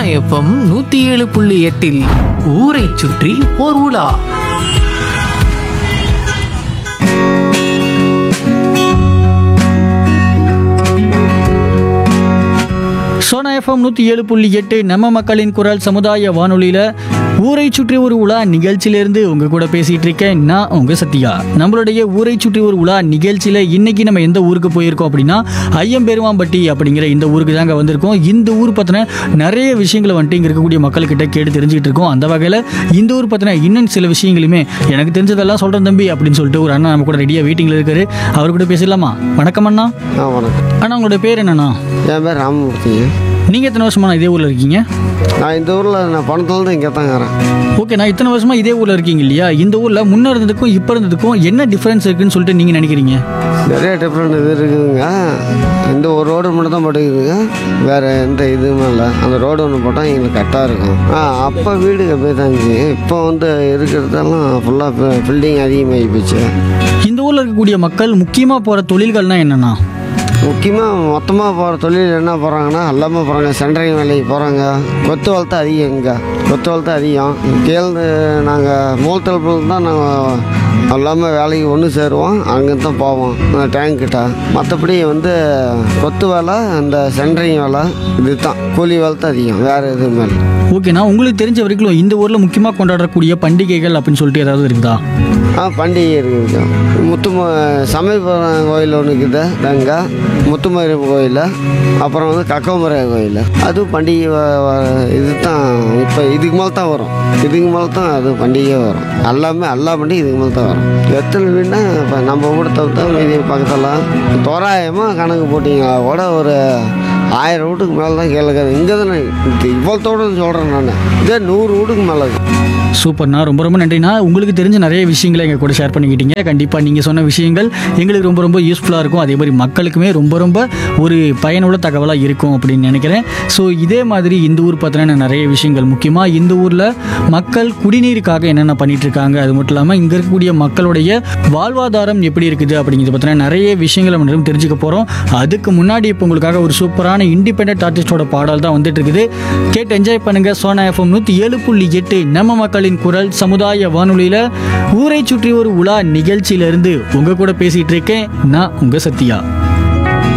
FM நூத்தி ஏழு புள்ளி எட்டில் ஊரை சுற்றி ஓர் உலா சோனா எஃப்எம் நூற்றி ஏழு புள்ளி எட்டு நம்ம மக்களின் குரல் சமுதாய வானொலியில் ஊரை சுற்றி ஒரு உலா நிகழ்ச்சியிலேருந்து உங்கள் கூட பேசிகிட்டு இருக்கேன் நான் உங்கள் சத்யா நம்மளுடைய ஊரை சுற்றி ஒரு உலா நிகழ்ச்சியில் இன்னைக்கு நம்ம எந்த ஊருக்கு போயிருக்கோம் அப்படின்னா ஐயம்பெருமாம்பட்டி அப்படிங்கிற இந்த ஊருக்கு தாங்க வந்திருக்கோம் இந்த ஊர் பற்றின நிறைய விஷயங்களை வந்துட்டு இங்கே இருக்கக்கூடிய மக்கள்கிட்ட கேட்டு தெரிஞ்சுக்கிட்டு இருக்கோம் அந்த வகையில் இந்த ஊர் பற்றின இன்னும் சில விஷயங்களுமே எனக்கு தெரிஞ்சதெல்லாம் சொல்கிறேன் தம்பி அப்படின்னு சொல்லிட்டு ஒரு அண்ணா நம்ம கூட ரெடியாக வெயிட்டிங்கில் இருக்காரு அவர் கூட பேசலாமா வணக்கம் அண்ணா ஆ வணக்கம் அண்ணா உங்களோட பேர் என்னண்ணா என் பேர் ராமமூர்த்திங்க நீங்கள் எத்தனை வருஷமா இதே ஊரில் இருக்கீங்க நான் இந்த ஊரில் நான் பணத்துலேருந்து இங்கே தான் இருக்கிறேன் ஓகே நான் இத்தனை வருஷமா இதே ஊரில் இருக்கீங்க இல்லையா இந்த ஊரில் முன்ன இருந்ததுக்கும் இப்போ இருந்ததுக்கும் என்ன டிஃப்ரென்ஸ் இருக்குன்னு சொல்லிட்டு நீங்கள் நினைக்கிறீங்க நிறைய டிஃப்ரெண்ட் இது இருக்குதுங்க இந்த ஒரு ரோடு மட்டும் தான் போட்டுக்குதுங்க வேறு எந்த இதுவுமே இல்லை அந்த ரோடு ஒன்று போட்டால் எங்களுக்கு கரெக்டாக இருக்கும் ஆ அப்போ வீடு அப்படியே தான் இருந்துச்சு இப்போ வந்து இருக்கிறதெல்லாம் ஃபுல்லாக பில்டிங் அதிகமாகி போச்சு இந்த ஊரில் இருக்கக்கூடிய மக்கள் முக்கியமாக போகிற தொழில்கள்னா என்னென்னா முக்கியமாக மொத்தமாக போகிற தொழில் என்ன போகிறாங்கன்னா எல்லாமே போகிறாங்க சென்ட்ரிங் வேலைக்கு போகிறாங்க கொத்து வளர்த்து அதிகம் இங்கே கொத்து வளர்த்து அதிகம் கேழ்ந்து நாங்கள் மூலத்தல் தான் நாங்கள் எல்லாமே வேலைக்கு ஒன்று சேருவோம் அங்கே தான் போவோம் டேங்க் கிட்ட மற்றபடி வந்து கொத்து வேலை இந்த சென்ட்ரிங் வேலை இது தான் கூலி வேலை தான் அதிகம் வேறு எதுவுமே இல்லை ஓகேண்ணா உங்களுக்கு தெரிஞ்ச வரைக்கும் இந்த ஊரில் முக்கியமாக கொண்டாடக்கூடிய பண்டிகைகள் அப்படின்னு சொல்லிட்டு ஏதாவது இருக்குதா ஆ பண்டிகை இருக்குது முத்தும சமயபுரம் கோயில் ஒன்று இருக்குது அங்கே முத்துமாரி கோயில் அப்புறம் வந்து கக்கமரை கோயில் அது பண்டிகை வ- வ- இது தான் இப்போ இதுக்கு மேலே தான் வரும் இதுக்கு மேலே தான் அது பண்டிகை வரும் எல்லாமே எல்லா பண்டிகை இதுக்கு மேலே தான் வரும் எத்தனை வீடுனா இப்போ நம்ம கூட தவிர்த்தா மீதி பக்கத்தில் தோராயமாக கணக்கு போட்டிங்கன்னா கூட ஒரு ஆயிரம் வீட்டுக்கு மேலே தான் கேளுக்காது இங்கே தானே இவ்வளோத்தோடு சொல்கிறேன் நான் இதே நூறு வீட்டுக்கு மேலே இருக்குது சூப்பர்ண்ணா ரொம்ப ரொம்ப நன்றிண்ணா உங்களுக்கு தெரிஞ்ச நிறைய விஷயங்களை எங்கள் கூட ஷேர் பண்ணிக்கிட்டீங்க கண்டிப்பாக நீங்கள் சொன்ன விஷயங்கள் எங்களுக்கு ரொம்ப ரொம்ப யூஸ்ஃபுல்லாக இருக்கும் அதே மாதிரி மக்களுக்குமே ரொம்ப ரொம்ப ஒரு பயனுள்ள தகவலாக இருக்கும் அப்படின்னு நினைக்கிறேன் ஸோ இதே மாதிரி இந்த ஊர் பற்றின நிறைய விஷயங்கள் முக்கியமாக இந்த ஊரில் மக்கள் குடிநீருக்காக என்னென்ன பண்ணிட்டு இருக்காங்க அது மட்டும் இல்லாமல் இங்கே இருக்கக்கூடிய மக்களுடைய வாழ்வாதாரம் எப்படி இருக்குது அப்படிங்கிறத பற்றின நிறைய விஷயங்களை நம்ம தெரிஞ்சுக்க போகிறோம் அதுக்கு முன்னாடி இப்போ உங்களுக்காக ஒரு சூப்பரான இண்டிபெண்ட் ஆர்டிஸ்டோட பாடல் தான் வந்துட்டு இருக்குது கேட்டு என்ஜாய் பண்ணுங்க சோனா எஃப்எம் நூற்றி ஏழு புள்ளி எட்டு நம்ம மக்களின் குரல் சமுதாய வானொலியில் ஊரை சுற்றி ஒரு உலா நிகழ்ச்சியிலிருந்து உங்க கூட பேசிட்டு இருக்கேன் நான் உங்க சத்யா